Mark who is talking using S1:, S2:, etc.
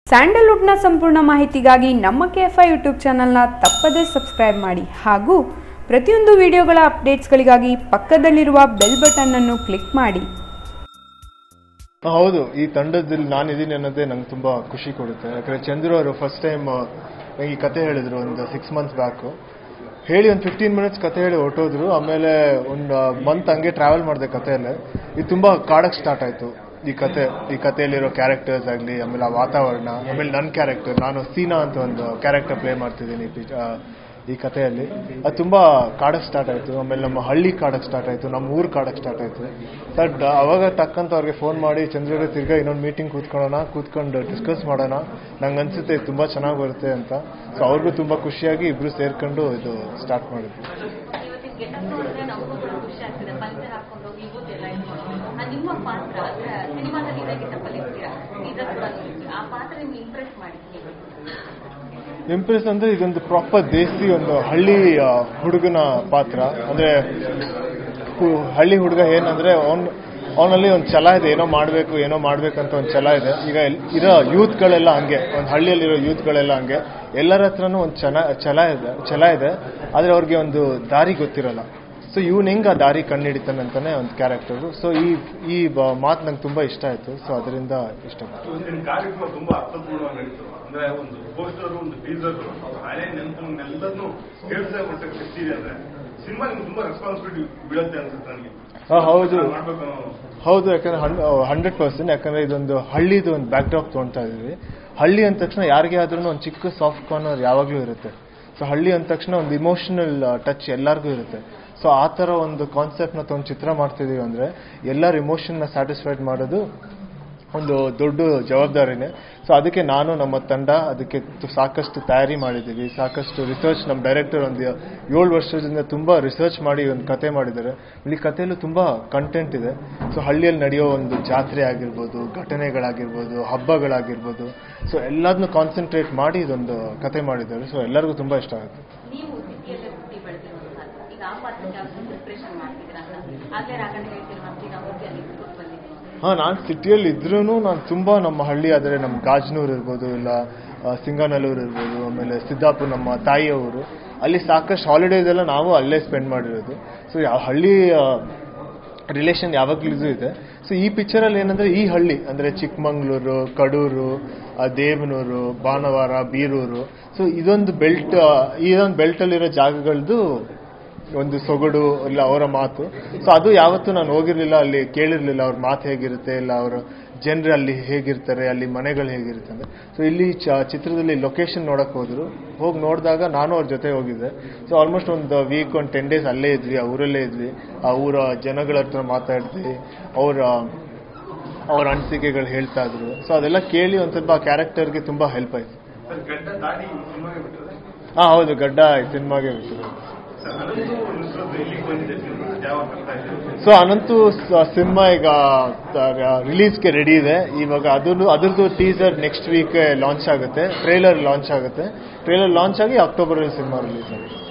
S1: ಸ್ಯಾಂಡಲ್ವುಡ್ನ ಸಂಪೂರ್ಣ ಮಾಹಿತಿಗಾಗಿ ನಮ್ಮ ಕೆ ಎಫ್ ಐ ಯೂಟ್ಯೂಬ್ ಚಾನಲ್ನ ತಪ್ಪದೇ ಸಬ್ಸ್ಕ್ರೈಬ್ ಮಾಡಿ ಹಾಗೂ ಪ್ರತಿಯೊಂದು ವಿಡಿಯೋಗಳ ಅಪ್ಡೇಟ್ಸ್ಗಳಿಗಾಗಿ ಪಕ್ಕದಲ್ಲಿರುವ ಬೆಲ್ ಬಟನ್ ಅನ್ನು ಕ್ಲಿಕ್ ಮಾಡಿ
S2: ಹೌದು ಈ ತಂಡದಲ್ಲಿ ನಾನು ಇದೀನಿ ಅನ್ನೋದೇ ನಂಗೆ ತುಂಬಾ ಖುಷಿ ಕೊಡುತ್ತೆ ಯಾಕಂದ್ರೆ ಚಂದ್ರು ಅವರು ಫಸ್ಟ್ ಟೈಮ್ ನಂಗೆ ಈ ಕತೆ ಹೇಳಿದ್ರು ಒಂದು ಸಿಕ್ಸ್ ಮಂತ್ಸ್ ಬ್ಯಾಕ್ ಹೇಳಿ ಒಂದು ಫಿಫ್ಟೀನ್ ಮಿನಿಟ್ಸ್ ಕತೆ ಹೇಳಿ ಹೊರಟೋದ್ರು ಆಮೇಲೆ ಒಂದು ಮಂತ್ ಹಂಗೆ ಟ್ರಾವೆಲ್ ಮಾಡಿದೆ ಕಥೆಯಲ್ಲೇ ಇದು ತುಂಬಾ ಕಾಡಕ್ ಸ್ಟಾರ್ಟ್ ಆಯ್ತು ಈ ಕತೆ ಈ ಕಥೆಯಲ್ಲಿರೋ ಕ್ಯಾರೆಕ್ಟರ್ಸ್ ಆಗಲಿ ಆಮೇಲೆ ಆ ವಾತಾವರಣ ಆಮೇಲೆ ನನ್ನ ಕ್ಯಾರೆಕ್ಟರ್ ನಾನು ಸೀನಾ ಅಂತ ಒಂದು ಕ್ಯಾರೆಕ್ಟರ್ ಪ್ಲೇ ಮಾಡ್ತಿದ್ದೀನಿ ಈ ಪಿಚ್- ಆ, ಈ ಕಥೆಯಲ್ಲಿ ಅದು ತುಂಬಾ ಕಾಡಕ್ ಸ್ಟಾರ್ಟ್ ಆಯ್ತು ಆಮೇಲೆ ನಮ್ಮ ಹಳ್ಳಿ ಕಾಡಕ್ ಸ್ಟಾರ್ಟ್ ಆಯ್ತು ನಮ್ಮ ಊರು ಕಾಡಕ್ ಸ್ಟಾರ್ಟ್ ಆಯ್ತು ಬಟ್ ಅವಾಗ ತಕ್ಕಂತ ಅವ್ರಿಗೆ ಫೋನ್ ಮಾಡಿ ಚಂದ್ರಗೆ ತಿರ್ಗಾ ಇನ್ನೊಂದು ಮೀಟಿಂಗ್ ಕೂತ್ಕೊಳ್ಳೋಣ ಕೂತ್ಕೊಂಡು ಡಿಸ್ಕಸ್ ಮಾಡೋಣ ನಂಗೆ ಅನ್ಸುತ್ತೆ ಇದು ತುಂಬಾ ಚೆನ್ನಾಗಿ ಬರುತ್ತೆ ಅಂತ ಸೊ ಅವ್ರಿಗೂ ತುಂಬಾ ಖುಷಿಯಾಗಿ ಇಬ್ರು ಸೇರ್ಕೊಂಡು ಇದು ಸ್ಟಾರ್ಟ್ ಮಾಡಿದ್ವಿ
S3: ಇವತ್ತಿನ ಗೆಟಪ್ ನೋಡಿದ್ರೆ ನಮಗೂ ಕೂಡ ಖುಷಿ ಆಗ್ತಿದೆ ಪಂಚರ್ ಹಾಕೊಂಡು ವಿಭೂತಿ ಎಲ್ಲ ಇಟ್ಕೊಂಡು ಆ ನಿಮ್ಮ ಪಾತ್ರ ಅಂದ್ರೆ ಸಿನಿಮಾದಲ್ಲಿ ಇದೇ ಗೆಟಪ್ ಅಲ್ಲಿ ಇರ್ತೀರಾ ಟೀಸರ್ ಕೂಡ ನೋಡಿದ್ವಿ ಆ ಪಾತ್ರ ನಿಮ್ಗೆ ಇಂಪ್ರೆಸ್ ಮಾಡಿದ್ವಿ
S2: ಇಂಪ್ರೆಸ್ ಅಂದ್ರೆ ಇದೊಂದು ಪ್ರಾಪರ್ ದೇಸಿ ಒಂದು ಹಳ್ಳಿ ಆ, ಹುಡುಗನ ಪಾತ್ರ ಅಂದ್ರೆ ಹು- ಹಳ್ಳಿ ಹುಡುಗ ಏನಂದ್ರೆ ಅವನ್ ಅವನಲ್ಲಿ ಒಂದು ಛಲ ಇದೆ ಏನೋ ಮಾಡಬೇಕು ಏನೋ ಮಾಡ್ಬೇಕಂತ ಒಂದು ಛಲ ಇದೆ ಈಗ ಎಲ್- ಇರೋ ಯೂತ್ಗಳೆಲ್ಲ ಹಂಗೆ ಒಂದು ಹಳ್ಳಿಯಲ್ಲಿರೋ ಯೂತ್ಗಳೆಲ್ಲ ಹಂಗೆ ಎಲ್ಲರ ಹತ್ರನೂ ಒಂದು ಛಲ ಛಲ ಇದೆ ಛಲ ಇದೆ ಆದ್ರೆ ಅವ್ರಿಗೆ ಒಂದು ದಾರಿ ಗೊತ್ತಿರಲ್ಲ ಸೊ ಇವನ್ ಹೆಂಗ್ ಆ ದಾರಿ ಕಂಡುಹಿಡಿತಾನೆ ಅಂತಾನೆ ಒಂದು ಕ್ಯಾರೆಕ್ಟರ್ ಸೊ ಈ ಈ ಮಾತು ನಂಗೆ ತುಂಬಾ ಇಷ್ಟ ಆಯ್ತು ಸೊ ಅದರಿಂದ ಇಷ್ಟಪಟ್ಟೆ
S4: ಇವತ್ತಿನ ಕಾರ್ಯಕ್ರಮ ತುಂಬಾ ಅರ್ಥಪೂರ್ಣವಾಗಿ ನಡೀತು ಅಂದ್ರೆ ಒಂದು ಪೋಸ್ಟರ್ ಒಂದು ಟೀಸರ್ ಹಳೆ ನೆನಪನ್ನೆಲ್ಲದನ್ನು ಕೇಳಿಸೋ ಮಟ್ಟಕ್ಕೆ ಶಕ್ತಿ ಇದೆ ಅಂದ್ರೆ ಸಿನಿಮಾ ನಿಮ್ಗೆ ತುಂಬಾ ರೆಸ್ಪಾನ್ಸಿಬಿಲಿಟಿ ಬೀಳುತ್ತೆ ಅನ್ಸುತ್ತೆ ನನಗೆ
S2: ಹಾ, ಹೌದು
S4: ಮಾಡ್ಬೇಕು ಅನ್ನೋ
S2: ಹೌದು ಯಾಕಂದ್ರೆ ಹಂಡ್ರೆಡ್ ಪರ್ಸೆಂಟ್ ಯಾಕಂದ್ರೆ ಇದೊಂದು ಹಳ್ಳಿದು ಒಂದು ಬ್ಯಾಕ್ ಡ್ರಾಪ್ ತೊಗೊಳ್ತಾ ಇದೀವಿ ಹಳ್ಳಿ ಅಂದ ತಕ್ಷಣ ಯಾರಿಗೆ ಆದ್ರೂ ಒಂದು ಚಿಕ್ಕ ಸಾಫ್ಟ್ ಕಾರ್ನರ್ ಯಾವಾಗಲೂ ಇರುತ್ತೆ ಸೊ ಹಳ್ಳಿ ಅಂದ ತಕ್ಷಣ ಒಂದು ಇಮೋಷನಲ್ ಟಚ್ ಎಲ್ಲರಿಗೂ ಇರುತ್ತೆ ಸೊ ಆ ಥರ ಒಂದು ಕಾನ್ಸೆಪ್ಟ್ನ ತೊಗೊಂಡು ಚಿತ್ರ ಮಾಡ್ತಿದೀವಿ ಅಂದ್ರೆ ಎಲ್ಲರ ಇಮೋಷನ್ನ ಸ್ಯಾಟಿಸ್ಫೈಡ್ ಮಾಡೋದು ಒಂದು ದೊಡ್ಡ ಜವಾಬ್ದಾರಿನೇ ಸೊ ಅದಕ್ಕೆ ನಾನು ನಮ್ಮ ತಂಡ ಅದಕ್ಕೆ ತು- ಸಾಕಷ್ಟು ತಯಾರಿ ಮಾಡಿದ್ದೀವಿ ಸಾಕಷ್ಟು ರಿಸರ್ಚ್ ನಮ್ಮ ಡೈರೆಕ್ಟರ್ ಒಂದು ಏಳು ವರ್ಷದಿಂದ ತುಂಬಾ ರಿಸರ್ಚ್ ಮಾಡಿ ಒಂದು ಕತೆ ಮಾಡಿದ್ದಾರೆ ಇಲ್ಲಿ ಕಥೆಯಲ್ಲೂ ತುಂಬಾ ಕಂಟೆಂಟ್ ಇದೆ ಸೊ ಹಳ್ಳಿಯಲ್ಲಿ ನಡೆಯೋ ಒಂದು ಜಾತ್ರೆ ಆಗಿರ್ಬೋದು ಘಟನೆಗಳಾಗಿರ್ಬೋದು ಹಬ್ಬಗಳಾಗಿರ್ಬೋದು ಸೊ ಎಲ್ಲದನ್ನು ಕಾನ್ಸಂಟ್ರೇಟ್ ಮಾಡಿ ಇದೊಂದು ಕತೆ ಮಾಡಿದ್ದಾರೆ ಸೊ ಎಲ್ಲರಿಗೂ ತುಂಬಾ ಇಷ್ಟ ಆಗುತ್ತೆ
S3: ನೀವು ಸಿಟಿಯಲ್ಲೇ ಹುಟ್ಟಿ ಬೆಳೆದಿರುವಂತಹ ಈಗ ಆ ಪಾತ್ರಕ್ಕೆ ಯಾವ ಪ್ರಿಪ್ರೇಷನ್ ಮಾಡ್ತಿದ್ದೀರಾ ಅಂತ ಆಗ್ಲೇ ರಾಘಣ್ಣ ಹೇಳ್ತಿರುವ ಈಗ ಹೋಗಿ ಅಲ್ಲಿ ಕೂತ್ ಬಂದಿದ್ದೀನಿ
S2: ಹಾ ನಾನು ಸಿಟಿಯಲ್ಲಿ ಇದ್ರೂ ನಾನು ತುಂಬಾ ನಮ್ಮ ಹಳ್ಳಿ ಆದರೆ ನಮ್ಮ ಗಾಜನೂರು ಇರ್ಬೋದು ಇಲ್ಲ ಆ, ಸಿಂಗನಲ್ಲೂರು ಇರ್ಬೋದು ಆಮೇಲೆ ಸಿದ್ದಾಪುರ ನಮ್ಮ ತಾಯಿಯವರು ಅಲ್ಲಿ ಸಾಕಷ್ಟು ಹಾಲಿಡೇಸ್ ಎಲ್ಲ ನಾವು ಅಲ್ಲೇ ಸ್ಪೆಂಡ್ ಮಾಡಿರೋದು ಸೊ ಯಾವ ಹಳ್ಳಿ ರಿಲೇಷನ್ ಯಾವಾಗಲೂ ಇದೆ ಸೊ ಈ ಪಿಕ್ಚರಲ್ಲಿ ಏನಂದ್ರೆ ಈ ಹಳ್ಳಿ ಅಂದ್ರೆ ಚಿಕ್ಕಮಂಗ್ಳೂರು ಕಡೂರು ಆ, ದೇವನೂರು ಬಾನವಾರ ಬೀರೂರು ಸೊ ಇದೊಂದು ಬೆಲ್ಟ್ ಇದೊಂದು ಬೆಲ್ಟಲ್ಲಿರೋ ಜಾಗಗಳದ್ದು ಒಂದು ಸೊಗಡು ಇಲ್ಲ ಅವರ ಮಾತು ಸೊ ಅದು ಯಾವತ್ತೂ ನಾನು ಹೋಗಿರ್ಲಿಲ್ಲ ಅಲ್ಲಿ ಕೇಳಿರ್ಲಿಲ್ಲ ಅವ್ರ ಮಾತು ಹೇಗಿರುತ್ತೆ ಇಲ್ಲ ಅವರ ಜನರು ಅಲ್ಲಿ ಹೇಗಿರ್ತಾರೆ ಅಲ್ಲಿ ಮನೆಗಳು ಹೇಗಿರುತ್ತೆ ಅಂತ ಸೊ ಇಲ್ಲಿ ಚ- ಚಿತ್ರದಲ್ಲಿ ಲೊಕೇಶನ್ ನೋಡಕ್ ಹೋದ್ರು ಹೋಗಿ ನೋಡಿದಾಗ ನಾನು ಅವ್ರ ಜೊತೆ ಹೋಗಿದ್ದೆ ಸೊ ಆಲ್ಮೋಸ್ಟ್ ಒಂದು ವೀಕ್ ಒಂದು ಟೆನ್ ಡೇಸ್ ಅಲ್ಲೇ ಇದ್ವಿ ಆ ಊರಲ್ಲೇ ಇದ್ವಿ ಆ ಊರ ಜನಗಳ ಹತ್ರ ಮಾತಾಡಿದ್ವಿ ಅವರ ಅವ್ರ ಅನಿಸಿಕೆಗಳು ಹೇಳ್ತಾ ಇದ್ರು ಸೊ ಅದೆಲ್ಲ ಕೇಳಿ ಒಂದ್ ಸ್ವಲ್ಪ ಆ ಕ್ಯಾರೆಕ್ಟರ್ಗೆ ತುಂಬಾ ಹೆಲ್ಪ್ ಆಯ್ತು
S4: ಸರ್ ಗಡ್ಡ ದಾಡಿ ಸಿನಿಮಾಗೆ ಬಿಟ್ಟರೆ
S2: ಹಾ ಹೌದು ಗಡ್ಡ ಸಿನಿಮಾಗೆ ಬಿಟ್ಟಿದ್ರು
S4: ಸರ್ ಅನಂತು ನುಸ್ರತ್ ಎಲ್ಲಿಗೆ ಬಂದಿದೆ ಸಿನಿಮಾ ಯಾವಾಗ ಬರ್ತಾ ಇದೆ
S2: ಸೊ ಅನಂತು ಸ- ಸಿನಿಮಾ ಈಗ ರಿಲೀಸ್ಗೆ ರೆಡಿ ಇದೆ ಇವಾಗ ಅದನ್ನು ಅದ್ರದ್ದು ಟೀಸರ್ ನೆಕ್ಸ್ಟ್ ವೀಕ್ ಲಾಂಚ್ ಆಗುತ್ತೆ ಟ್ರೇಲರ್ ಲಾಂಚ್ ಆಗುತ್ತೆ ಟ್ರೇಲರ್ ಲಾಂಚ್ ಆಗಿ ಅಕ್ಟೋಬರ್ ಸಿನಿಮಾ ರಿಲೀಸ್ ಆಗುತ್ತೆ